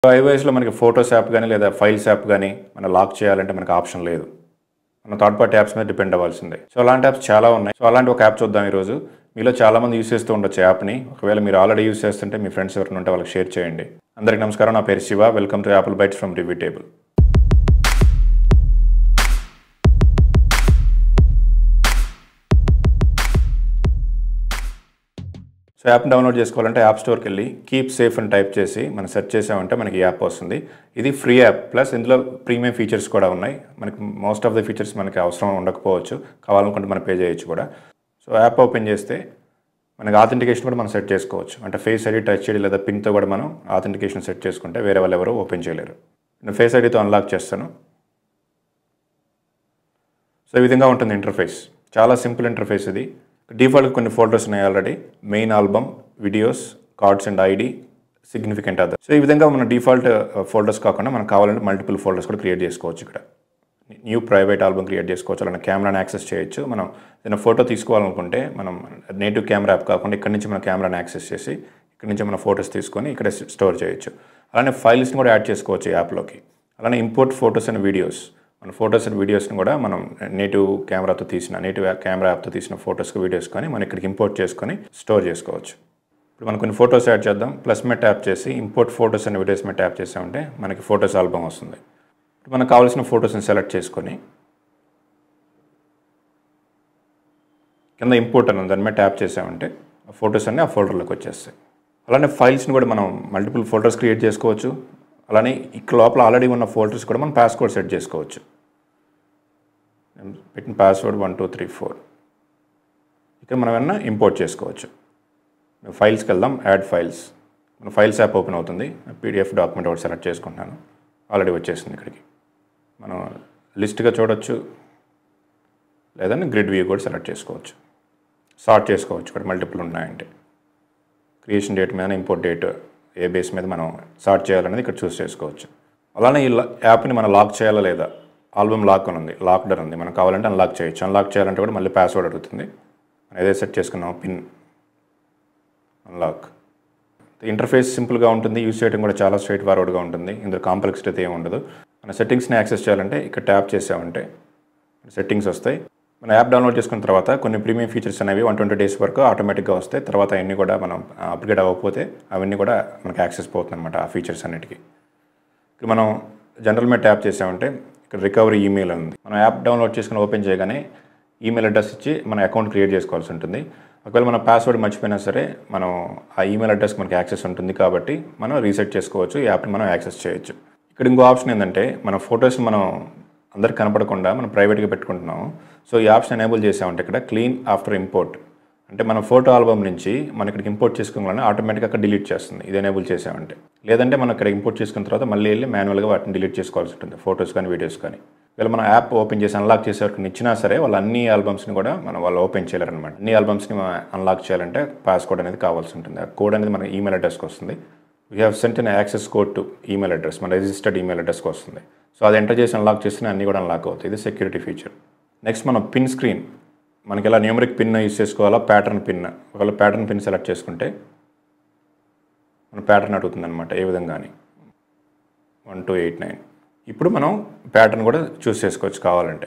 ఐఓఎస్లో మనకి photos app కానీ లేదా ఫైల్స్ యాప్ కానీ మనం లాక్ చేయాలంటే మనకి ఆప్షన్ లేదు మన థర్డ్ పార్టీ యాప్స్ మీద డిపెండ్ అవ్వాల్సిందే సో అలాంటి యాప్స్ చాలా ఉన్నాయి సో అలాంటి ఒక యాప్ చూద్దాం ఈరోజు మీలో చాలా మంది యూస్ చేస్తూ ఉండొచ్చు యాప్ని ఒకవేళ మీరు ఆల్రెడీ యూస్ చేస్తుంటే మీ ఫ్రెండ్స్ ఎవరైనా ఉంటే వాళ్ళకి షేర్ చేయండి అందరికీ నమస్కారం నా పేరు Shiva welcome to apple bytes from review table so app download చేసుకోవాలంటే యాప్ స్టోర్కి వెళ్ళి కీప్ సేఫ్ అని టైప్ చేసి మనం సెర్చ్ చేసామంటే మనకి ఈ యాప్ వస్తుంది ఇది ఫ్రీ యాప్ ప్లస్ ఇందులో ప్రీమియం ఫీచర్స్ కూడా ఉన్నాయి మనకి మోస్ట్ ఆఫ్ ద ఫీచర్స్ మనకి అవసరం ఉండకపోవచ్చు కావాలనుకుంటే మనం పే చేయొచ్చు కూడా సో యాప్ ఓపెన్ చేస్తే మనకి ఆథెంటికేషన్ కూడా మనం సెట్ చేసుకోవచ్చు అంటే ఫేస్ ఐడి టచ్ ఐడి లేదా పిన్తో కూడా మనం ఆథెంటికేషన్ సెట్ చేసుకుంటే వేరే వాళ్ళు ఎవరు ఓపెన్ చేయలేరు నేను ఫేస్ ఐడితో అన్లాక్ చేస్తాను సో ఈ విధంగా ఉంటుంది ఇంటర్ఫేస్ చాలా సింపుల్ ఇంటర్ఫేస్ ఇది డిఫాల్ట్ కొన్ని ఫోల్డర్స్ ఉన్నాయి already main album videos cards and ID significant other so ఈ విధంగా మన డిఫాల్ట్ ఫోల్డర్స్ కాకుండా మనకు కావాలంటే మల్టిపుల్ ఫోల్డర్స్ కూడా క్రియేట్ చేసుకోవచ్చు ఇక్కడ న్యూ ప్రైవేట్ ఆల్బమ్ క్రియేట్ చేసుకోవచ్చు అలానే కెమెరాని యాక్సెస్ చేయొచ్చు మనం ఏదైనా ఫోటో తీసుకోవాలనుకుంటే మనం నేటివ్ కెమెరా యాప్ కాకుండా ఇక్కడ నుంచి మన కెమెరాని యాక్సెస్ చేసి ఇక్కడ నుంచి మన ఫొటోస్ తీసుకొని ఇక్కడ స్టోర్ చేయొచ్చు అలానే ఫైల్స్ని కూడా యాడ్ చేసుకోవచ్చు ఈ యాప్లోకి అలానే ఇంపోర్ట్ ఫొటోస్ అండ్ వీడియోస్ మన ఫొటోస్ అండ్ వీడియోస్ని కూడా మనం నేటివ్ కెమెరాతో తీసిన నేటివ్ కెమెరా యాప్తో తీసిన ఫొటోస్కి వీడియోస్ కానీ మనం ఇక్కడికి ఇంపోర్ట్ చేసుకొని స్టోర్ చేసుకోవచ్చు ఇప్పుడు మనం కొన్ని ఫొటోస్ యాడ్ చేద్దాం ప్లస్ మీద ట్యాప్ చేసి ఇంపోర్ట్ ఫొటోస్ అండ్ వీడియోస్ మీద ట్యాప్ చేసామంటే మనకి ఫొటోస్ ఆల్బమ్ వస్తుంది ఇప్పుడు మనకు కావాల్సిన ఫొటోస్ని సెలెక్ట్ చేసుకొని కింద ఇంపోర్ట్ అని ఉంది దాని మీద ట్యాప్ చేసామంటే ఆ ఫొటోస్ అన్నీ ఆ ఫోల్డర్లోకి వచ్చేస్తాయి అలానే ఫైల్స్ని కూడా మనం మల్టిపుల్ ఫోల్డర్స్ క్రియేట్ చేసుకోవచ్చు అలానే ఇక్కడ లోపల ఆల్రెడీ ఉన్న ఫోల్డర్స్ కూడా మనం పాస్వర్డ్ సెట్ చేసుకోవచ్చు నేను పెట్టిన password one two three four ఇక్కడ మనం ఏమన్నా ఇంపోర్ట్ చేసుకోవచ్చు ఫైల్స్కి వెళ్దాం యాడ్ ఫైల్స్ మన ఫైల్స్ యాప్ ఓపెన్ అవుతుంది పీడిఎఫ్ డాక్యుమెంట్ ఒకటి సెలెక్ట్ చేసుకుంటున్నాను ఆల్రెడీ వచ్చేసింది ఇక్కడికి మనం లిస్ట్గా చూడొచ్చు లేదంటే గ్రిడ్ వ్యూ కూడా సెలెక్ట్ చేసుకోవచ్చు సార్ట్ చేసుకోవచ్చు ఇక్కడ మల్టిపుల్ ఉన్నాయంటే క్రియేషన్ డేట్ మీద ఇంపోర్ట్ డేట్ ఏ బేస్ మీద మనం సార్ట్ చేయాలనేది ఇక్కడ చూస్ చేసుకోవచ్చు అలానే ఈ లా- యాప్ని మనం లాక్ చేయాలా లేదా ఆల్బమ్ లాక్ అని ఉంది లాక్డర్ ఉంది మనం కావాలంటే అన్లాక్ చేయొచ్చు అన్లాక్ చేయాలంటే కూడా మళ్ళీ పాస్వర్డ్ అడుగుతుంది మనం ఏదైతే సెట్ చేసుకున్నాం పిన్ అన్లాక్ ఇంటర్ఫేస్ సింపుల్గా ఉంటుంది యూస్ చేయడం కూడా చాలా స్ట్రైట్ ఫార్వర్డ్గా ఉంటుంది ఇందులో కాంప్లెక్సిటీ అయితే ఏమి ఉండదు మన సెట్టింగ్స్ని యాక్సెస్ చేయాలంటే ఇక్కడ ట్యాప్ చేసామంటే సెట్టింగ్స్ వస్తాయి మన యాప్ డౌన్లోడ్ చేసుకున్న తర్వాత కొన్ని ప్రీమియం ఫీచర్స్ అనేవి వన్ ట్వంటీ డేస్ వరకు ఆటోమేటిక్గా వస్తాయి తర్వాత అవన్నీ కూడా మనం అప్గ్రేడ్ అవ్వకపోతే అవన్నీ కూడా మనకి యాక్సెస్ పోతుంది అనమాట ఆ ఫీచర్స్ అన్నిటికీ ఇక్కడ మనం జనరల్ మీద ట్యాప్ చేసామంటే ఇక్కడ రికవరీ ఈమెయిల్ ఉంది మనం యాప్ డౌన్లోడ్ చేసుకుని ఓపెన్ చేయగానే ఈమెయిల్ అడ్రస్ ఇచ్చి మన అకౌంట్ క్రియేట్ చేసుకోవాల్సి ఉంటుంది ఒకవేళ మన పాస్వర్డ్ మర్చిపోయినా సరే మనం ఆ ఈమెయిల్ అడ్రస్కి మనకి యాక్సెస్ ఉంటుంది కాబట్టి మనం రీసెట్ చేసుకోవచ్చు ఈ యాప్ని మనం యాక్సెస్ చేయొచ్చు ఇక్కడ ఇంకో ఆప్షన్ ఏంటంటే మన ఫొటోస్ మనం అందరికి కనపడకుండా మనం ప్రైవేట్గా పెట్టుకుంటున్నాం సో ఈ ఆప్షన్ ఎనేబుల్ చేసామంటే ఇక్కడ క్లీన్ ఆఫ్టర్ ఇంపోర్ట్ అంటే మన ఫోటో ఆల్బమ్ నుంచి మనం ఇక్కడికి ఇంపోర్ట్ చేసుకోగానే ఆటోమేటిక్గా అక్కడ డిలీట్ చేస్తుంది ఇది ఎనేబుల్ చేసామంటే లేదంటే మనం ఇక్కడ ఇంపోర్ట్ చేసుకున్న తర్వాత మళ్ళీ వెళ్ళి మాన్యువల్గా వాటిని డిలీట్ చేసుకోవాల్సి ఉంటుంది ఫొటోస్ కానీ వీడియోస్ కానీ వీళ్ళు మన యాప్ ఓపెన్ చేసి అన్లాక్ చేసే వరకు ఇచ్చినా సరే వాళ్ళు అన్ని ఆల్బమ్స్ని కూడా మనం వాళ్ళు ఓపెన్ చేయలేరు అనమాట అన్ని ఆల్బమ్స్ని మనం అన్లాక్ చేయాలంటే పాస్కోడ్ అనేది కావాల్సి ఉంటుంది ఆ కోడ్ అనేది మన ఈమెయిల్ అడ్రస్కి వస్తుంది we have sent an access code to email address మన రిజిస్టర్డ్ ఈమెయిల్ అడ్రస్కి వస్తుంది సో అది ఎంటర్ చేసి అన్లాక్ చేస్తే అన్నీ కూడా అన్లాక్ అవుతాయి ఇది సెక్యూరిటీ ఫీచర్ నెక్స్ట్ మనం పిన్ స్క్రీన్ మనకి ఇలా న్యూమరిక్ పిన్ యూస్ చేసుకోవాలా ప్యాటర్న్ పిన్ ఒకవేళ ప్యాటర్న్ పిన్ సెలెక్ట్ చేసుకుంటే మన ప్యాటర్న్ అడుగుతుంది అనమాట ఏ విధంగా అని వన్ టూ ఎయిట్ నైన్ ఇప్పుడు మనం ప్యాటర్న్ కూడా చూస్ చేసుకోవచ్చు కావాలంటే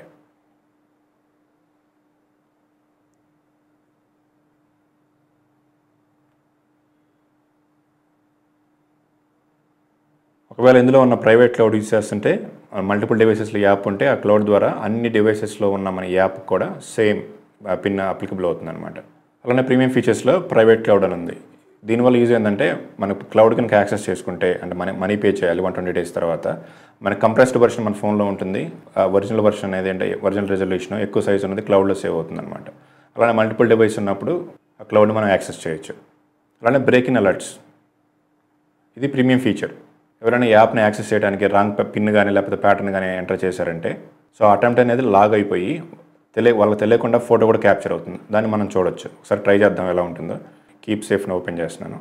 ఒకవేళ ఇందులో ఉన్న ప్రైవేట్ క్లౌడ్ యూస్ చేస్తుంటే మల్టిపుల్ డివైసెస్లో యాప్ ఉంటే ఆ క్లౌడ్ ద్వారా అన్ని డివైసెస్లో ఉన్న మన యాప్ కూడా సేమ్ పిన్ అప్లికబుల్ అవుతుంది అనమాట అలానే ప్రీమియం ఫీచర్స్లో ప్రైవేట్ క్లౌడ్ అని ఉంది దీనివల్ల యూజ్ ఏంటంటే మనకు క్లౌడ్ కనుక యాక్సెస్ చేసుకుంటే అంటే మనీ మనీ పే చేయాలి వన్ ట్వంటీ డేస్ తర్వాత మన కంప్రెస్డ్ వర్షన్ మన ఫోన్లో ఉంటుంది ఆ ఒరిజినల్ వర్షన్ అనేది అంటే ఒరిజినల్ రెజల్యూషన్ ఎక్కువ సైజ్ ఉన్నది క్లౌడ్లో సేవ్ అవుతుంది అనమాట అలానే మల్టిపుల్ డివైస్ ఉన్నప్పుడు ఆ క్లౌడ్ మనం యాక్సెస్ చేయొచ్చు అలానే బ్రేక్ ఇన్ అలర్ట్స్ ఇది ప్రీమియం ఫీచర్ ఎవరైనా యాప్ని యాక్సెస్ చేయడానికి రాంగ్ పిన్ కానీ లేకపోతే ప్యాటర్న్ కానీ ఎంటర్ చేశారంటే సో అటెంప్ట్ అనేది లాగ్ అయిపోయి తెలియ వాళ్ళకి తెలియకుండా ఫోటో కూడా క్యాప్చర్ అవుతుంది దాన్ని మనం చూడొచ్చు ఒకసారి ట్రై చేద్దాం ఎలా ఉంటుందో కీప్ సేఫ్ని ఓపెన్ చేస్తున్నాను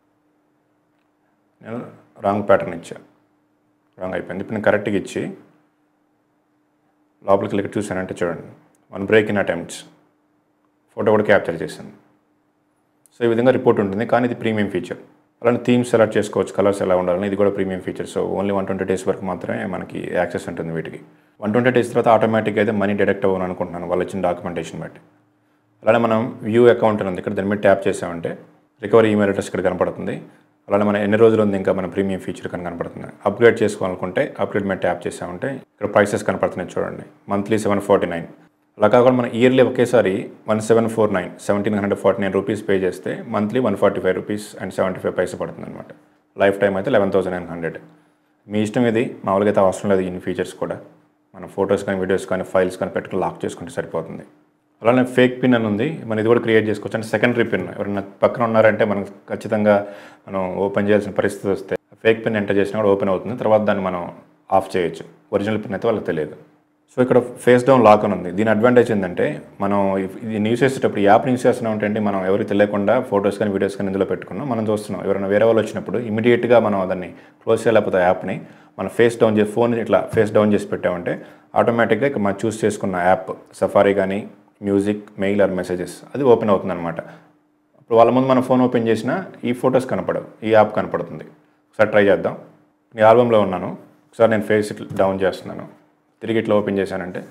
నేను రాంగ్ ప్యాటర్న్ ఇచ్చా రాంగ్ అయిపోయింది ఇప్పుడు నేను కరెక్ట్గా ఇచ్చి లోపలికి వెళ్ళి చూసానంటే చూడండి one break in attempts photo కూడా క్యాప్చర్ చేశాను సో ఈ విధంగా రిపోర్ట్ ఉంటుంది కానీ ఇది ప్రీమియం ఫీచర్ అలానే థీమ్స్ సెలెక్ట్ చేసుకోవచ్చు కలర్స్ ఎలా ఉండాలని ఇది కూడా premium feature so only one twenty days వరకు మాత్రమే మనకి యాక్సెస్ ఉంటుంది వీటికి వన్ ట్వంటీ డేస్ తర్వాత ఆటోమేటిక్గా అయితే మనీ డిడక్ట్ అవ్వను అనుకుంటున్నాను వాళ్ళు ఇచ్చిన డాక్యుమెంటేషన్ బట్టి అలానే మనం వ్యూ అకౌంట్ ఉంది ఇక్కడ దాని మీద ట్యాప్ చేసామంటే రికవరీ ఈమెయిల్ అడ్రస్ ఇక్కడ కనపడుతుంది అలానే మన ఎన్ని రోజులు ఉంది ఇంకా మన ప్రీమియం ఫీచర్ కనుక కనపడుతుంది అప్గ్రేడ్ చేసుకోవాలనుకుంటే అప్గ్రేడ్ మీద ట్యాప్ చేసామంటే ఇక్కడ ప్రైసెస్ కనపడుతున్నాయి చూడండి మంత్లీ సెవెన్ ఫార్టీ నైన్ అలా కాకుండా మన ఇయర్లీ ఒకేసారి one seven four nine seventeen hundred forty nine rupees pay చేస్తే monthly one forty five rupees and seventy five paisa పడుతుంది అనమాట లైఫ్ టైం అయితే లెవెన్ థౌసండ్ నైన్ హండ్రెడ్ మీ ఇష్టం ఇది మామూలుగా అయితే అవసరం లేదు ఇన్ని ఫీచర్స్ కూడా మన ఫొటోస్ కానీ వీడియోస్ కానీ ఫైల్స్ కానీ పెట్టుకుని లాక్ చేసుకుంటే సరిపోతుంది అలానే ఫేక్ పిన్ అని ఉంది మనం ఇది కూడా క్రియేట్ చేసుకోవచ్చు అంటే సెకండరీ పిన్ ఎవరైనా పక్కన ఉన్నారంటే మనం ఖచ్చితంగా మనం ఓపెన్ చేయాల్సిన పరిస్థితి వస్తే ఫేక్ పిన్ ఎంటర్ చేసినా కూడా ఓపెన్ అవుతుంది తర్వాత దాన్ని మనం ఆఫ్ చేయొచ్చు ఒరిజినల్ పిన్ అయితే వాళ్ళకి తెలియదు సో ఇక్కడ ఫేస్ డౌన్ లాక్ అని ఉంది దీని అడ్వాంటేజ్ ఏంటంటే మనం ఇది న్యూస్ చేసేటప్పుడు యాప్ న్యూస్ చేస్తున్నాం అంటే మనం ఎవరికి తెలియకుండా ఫొటోస్ కానీ వీడియోస్ కానీ ఇందులో పెట్టుకున్నాం మనం చూస్తున్నాం ఎవరైనా వేరే వాళ్ళు వచ్చినప్పుడు ఇమీడియట్గా మనం దాన్ని క్లోజ్ చేయలేకపోతే యాప్ని మన ఫేస్ డౌన్ చేసి ఫోన్ ఇట్లా ఫేస్ డౌన్ చేసి పెట్టామంటే ఆటోమేటిక్గా ఇక మనం చూస్ చేసుకున్న యాప్ సఫారీ కానీ మ్యూజిక్ మెయిల్ ఆర్ మెసేజెస్ అది ఓపెన్ అవుతుంది అనమాట ఇప్పుడు వాళ్ళ ముందు మన ఫోన్ ఓపెన్ చేసినా ఈ ఫొటోస్ కనపడవు ఈ యాప్ కనపడుతుంది ఒకసారి ట్రై చేద్దాం ఈ ఆల్బంలో ఉన్నాను ఒకసారి నేను ఫేస్ ఇట్లా డౌన్ చేస్తున్నాను తిరిగి ఇట్లా ఓపెన్ చేశానంటే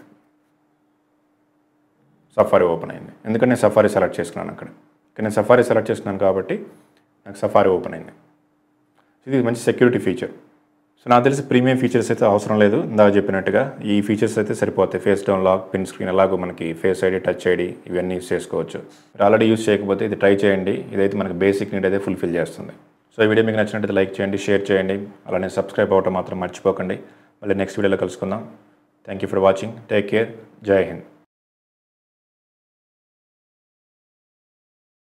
సఫారీ ఓపెన్ అయింది ఎందుకంటే నేను సఫారీ సెలెక్ట్ చేసుకున్నాను అక్కడ ఇక్కడ నేను సఫారీ సెలెక్ట్ చేసుకున్నాను కాబట్టి నాకు సఫారీ ఓపెన్ అయింది ఇది మంచి సెక్యూరిటీ ఫీచర్ సో నాకు తెలిసి ప్రీమియం ఫీచర్స్ అయితే అవసరం లేదు ఇందాక చెప్పినట్టుగా ఈ ఫీచర్స్ అయితే సరిపోతాయి face down lock pin screen ఎలాగో మనకి ఫేస్ ఐడి టచ్ ఐడి ఇవన్నీ యూస్ చేసుకోవచ్చు మీరు ఆల్రెడీ యూస్ చేయకపోతే ఇది ట్రై చేయండి ఇదైతే మనకి బేసిక్ నీడ్ అయితే ఫుల్ఫిల్ చేస్తుంది సో ఈ వీడియో మీకు నచ్చినట్లయితే లైక్ చేయండి షేర్ చేయండి అలానే సబ్స్క్రైబ్ అవ్వటం మాత్రం మర్చిపోకండి మళ్ళీ నెక్స్ట్ వీడియోలో కలుసుకుందాం thank you for watching take care జై హింద్